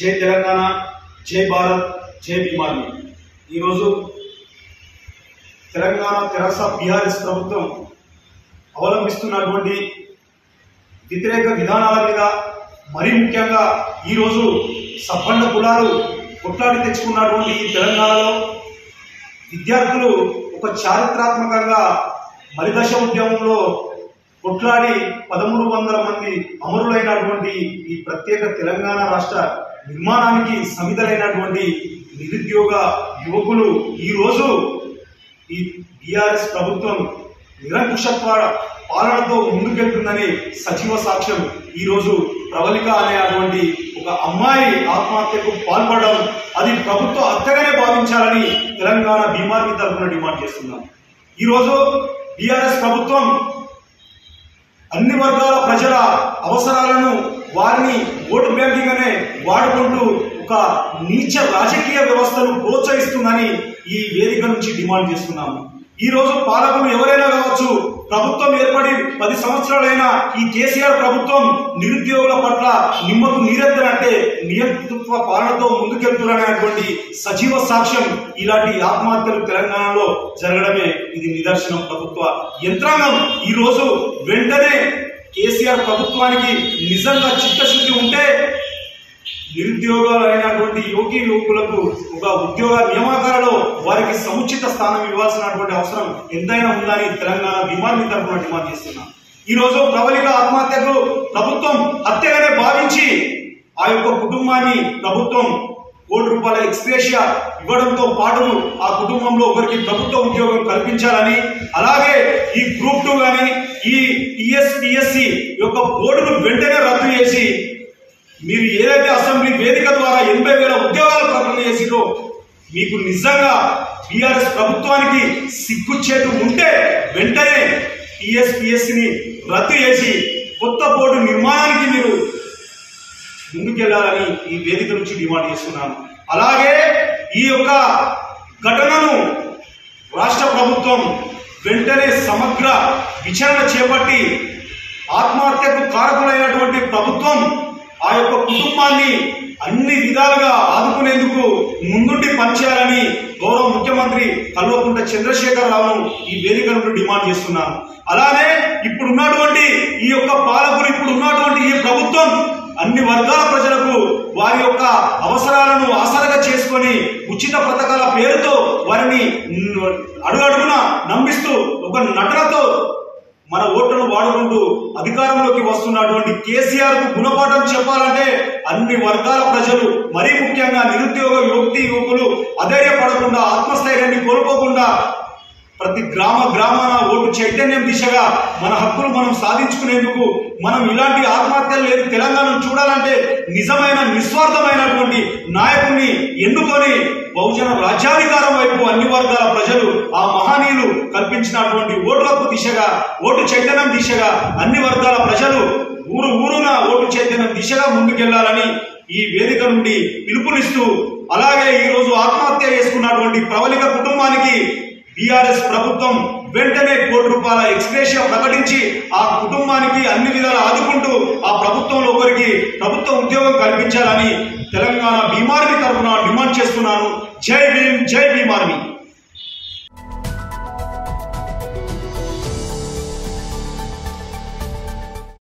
జై తెలంగాణ జై భారత్ జై భీమాని ఈరోజు తెలంగాణ తెరాస బీఆర్ఎస్ ప్రభుత్వం అవలంబిస్తున్నటువంటి వ్యతిరేక విధానాల మీద మరీ ముఖ్యంగా ఈరోజు సబ్బండ కులాలు కొట్లాడి తెచ్చుకున్నటువంటి ఈ తెలంగాణలో విద్యార్థులు ఒక చారిత్రాత్మకంగా మలిదశ ఉద్యమంలో కొట్లాడి పదమూడు వందల మంది అమరులైనటువంటి ఈ ప్రత్యేక తెలంగాణ రాష్ట్ర నిర్మాణానికి సమితలైనటువంటి నిరుద్యోగ యువకులు ఈరోజు ఈ బీఆర్ఎస్ ప్రభుత్వం నిరంకుశత్వ పాలనతో ముందుకెళ్తుందని సజీవ సాక్ష్యం ఈరోజు ప్రవళిక అనేటువంటి ఒక అమ్మాయి ఆత్మహత్యకు పాల్పడడం అది ప్రభుత్వ హత్యగానే భావించాలని తెలంగాణ బీమార్మి తరఫున డిమాండ్ చేస్తున్నాం ఈరోజు బీఆర్ఎస్ ప్రభుత్వం అన్ని వర్గాల ప్రజల అవసరాలను వారిని ఓటు బ్యాంకింగ్ అనే వాడుకుంటూ ఒక నీచ రాజకీయ వ్యవస్థను ప్రోత్సహిస్తుందని ఈ వేదిక నుంచి డిమాండ్ చేస్తున్నాము ఈ రోజు పాలకులు ఎవరైనా కావచ్చు ప్రభుత్వం ఏర్పడి పది సంవత్సరాలైనా ఈ కేసీఆర్ ప్రభుత్వం నిరుద్యోగుల పట్ల నిమ్మకు నీరెత్తనంటే నియంతృత్వ పాలనతో ముందుకెళ్తున్నారనేటువంటి సజీవ సాక్ష్యం ఇలాంటి ఆత్మహత్యలు తెలంగాణలో జరగడమే ఇది నిదర్శనం ప్రభుత్వ యంత్రాంగం ఈ రోజు వెంటనే కేసీఆర్ ప్రభుత్వానికి నిజంగా చిత్తశుద్ధి ఉంటే నిరుద్యోగాలైనటువంటి యువకి యువకులకు ఒక ఉద్యోగ నియామకాలలో వారికి సముచిత స్థానం ఇవ్వాల్సినటువంటి అవసరం ఎంతైనా ఉందని తెలంగాణ బీమార్మి తరఫున డిమాండ్ చేస్తున్నాం ఈ రోజు ప్రబలిక ఆత్మహత్యకు ప్రభుత్వం హత్యగానే భావించి ఆ యొక్క కుటుంబాన్ని ప్రభుత్వం కోటి రూపాయల ఎక్స్ప్రేషియా ఇవ్వడంతో పాటు ఆ కుటుంబంలో ఒకరికి ప్రభుత్వ ఉద్యోగం కల్పించాలని అలాగే ఈ గ్రూప్ టూ గాని ఈ టిఎస్పిఎస్సి యొక్క బోర్డును వెంటనే రద్దు చేసి మీరు ఏదైతే అసెంబ్లీ వేదిక ద్వారా ఎనభై వేల ఉద్యోగాలు ప్రకటన చేసిందో మీకు నిజంగా బీఆర్ఎస్ ప్రభుత్వానికి సిగ్గుచేటు ఉంటే వెంటనే టిఎస్పిఎస్సిని రద్దు చేసి కొత్త బోర్డు నిర్మాణానికి మీరు ముందుకెళ్లాలని ఈ వేదిక నుంచి డిమాండ్ చేస్తున్నాను అలాగే ఈ యొక్క ఘటనను రాష్ట్ర ప్రభుత్వం వెంటనే సమగ్ర విచారణ చేపట్టి ఆత్మహత్యకు కారకులైనటువంటి ప్రభుత్వం ఆ యొక్క కుటుంబాన్ని అన్ని విధాలుగా ఆదుకునేందుకు ముందుండి పనిచేయాలని గౌరవ ముఖ్యమంత్రి కల్వకుంట చంద్రశేఖర్ రావును ఈ వేదిక నుండి డిమాండ్ చేస్తున్నాను అలానే ఇప్పుడు ఉన్నటువంటి ఈ యొక్క పాలకులు ఇప్పుడు ఉన్నటువంటి ఈ ప్రభుత్వం అన్ని వర్గాల ప్రజలకు వారి యొక్క అవసరాలను ఆసరగా చేసుకొని ఉచిత పథకాల పేరుతో వారిని అడుగడుగున నమ్మిస్తూ ఒక నటనతో మన ఓట్లను వాడుకుంటూ అధికారంలోకి వస్తున్నటువంటి కేసీఆర్ కు గుణపాఠం చెప్పాలంటే అన్ని వర్గాల ప్రజలు మరీ ముఖ్యంగా నిరుద్యోగ యువతి యువకులు అధైర్యపడకుండా ఆత్మస్థైర్యాన్ని కోల్పోకుండా ప్రతి గ్రామ గ్రామాన ఓటు చైతన్యం దిశగా మన హక్కులు మనం సాధించుకునేందుకు మనం ఇలాంటి ఆత్మహత్యలు లేదు తెలంగాణను చూడాలంటే నిజమైన నిస్వార్థమైనటువంటి నాయకుడిని ఎన్నుకొని బహుజన రాజ్యాధికారం వైపు అన్ని వర్గాల ప్రజలు ఆ మహనీయులు కల్పించినటువంటి ఓటు హక్కు దిశగా ఓటు చైతన్యం దిశగా అన్ని వర్గాల ప్రజలు ఊరు ఊరున ఓటు చైతన్యం దిశగా ముందుకెళ్లాలని ఈ వేదిక నుండి పిలుపునిస్తూ అలాగే ఈ రోజు ఆత్మహత్య చేసుకున్నటువంటి ప్రవళిక కుటుంబానికి బీఆర్ఎస్ ప్రభుత్వం వెంటనే కోటి రూపాయల ఎక్స్ప్రేషియా ప్రకటించి ఆ కుటుంబానికి అన్ని విధాలు ఆదుకుంటూ ఆ ప్రభుత్వంలో ఒకరికి ప్రభుత్వ ఉద్యోగం కల్పించాలని తెలంగాణ బీమార్మి తరఫున డిమాండ్ చేస్తున్నాను జై భీమ్ జై బీమార్మి